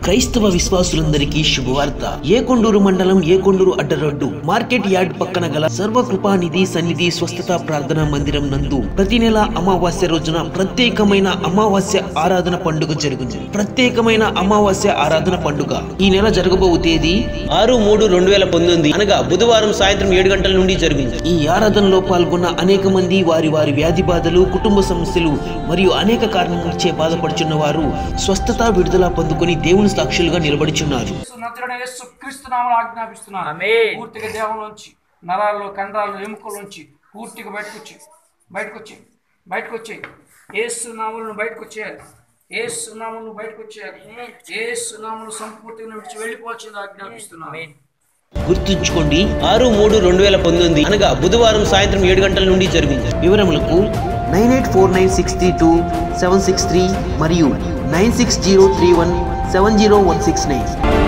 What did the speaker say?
క్రైస్తవ విశ్వాసులందరికీ శుభవార్త ఏకొండూరు మండలం ఏకొండూరు అడ్డరోడ్డు మార్కెట్ యార్డ్ పక్కన గల సర్వకృపానిధి సన్నిధి స్వస్థత ప్రార్థనా మందిరం నందు ప్రతి నెల అమావాస్య రోజున ప్రత్యేకమైన అమావాస్య ఆరాధన పండుగ జరుగుతుంది ప్రత్యేకమైన అమావాస్య ఆరాధన పండుగ ఈ నెల జరగబోవు తేదీ ఆరు మూడు రెండు వేల పంతొమ్మిది అనగా బుధవారం సాయంత్రం ఏడు గంటల నుండి జరుగుతుంది ఈ ఆరాధనలో పాల్గొన్న అనేక మంది వారి వారి వ్యాధి బాధలు కుటుంబ సమస్యలు మరియు అనేక కారణాలచే బాధపడుచున్న వారు స్వస్థత విడుదల పొందుకొని దేవుని సాక్షులుగా నిలబడుచున్నారు నచ్చడం యేసు క్రీస్తు నామలు ఆజ్ఞాపిస్తున్నాను పూర్తిగా దేహంలోంచి నరాల్లో కండరాల్లో ఎముకల్లోంచి పూర్తిగా బయటకు వచ్చి బయటకు వచ్చి బయటకు వచ్చి ఏసు నామలను బయటకు వచ్చేయాలి ఏసు నామలను బయటకు వచ్చేయాలి ఏసు నామలు సంపూర్తిగా విడిచి వెళ్ళిపోవచ్చింది ఆజ్ఞాపిస్తున్నాను గుర్తుంచుకోండి ఆరు మూడు రెండు వేల పంతొమ్మిది అనగా బుధవారం సాయంత్రం ఏడు గంటల నుండి జరుగుతుంది వివరములకు nine eight four nine six three two seven six three మరియు nine six zero three one seven zero one six nine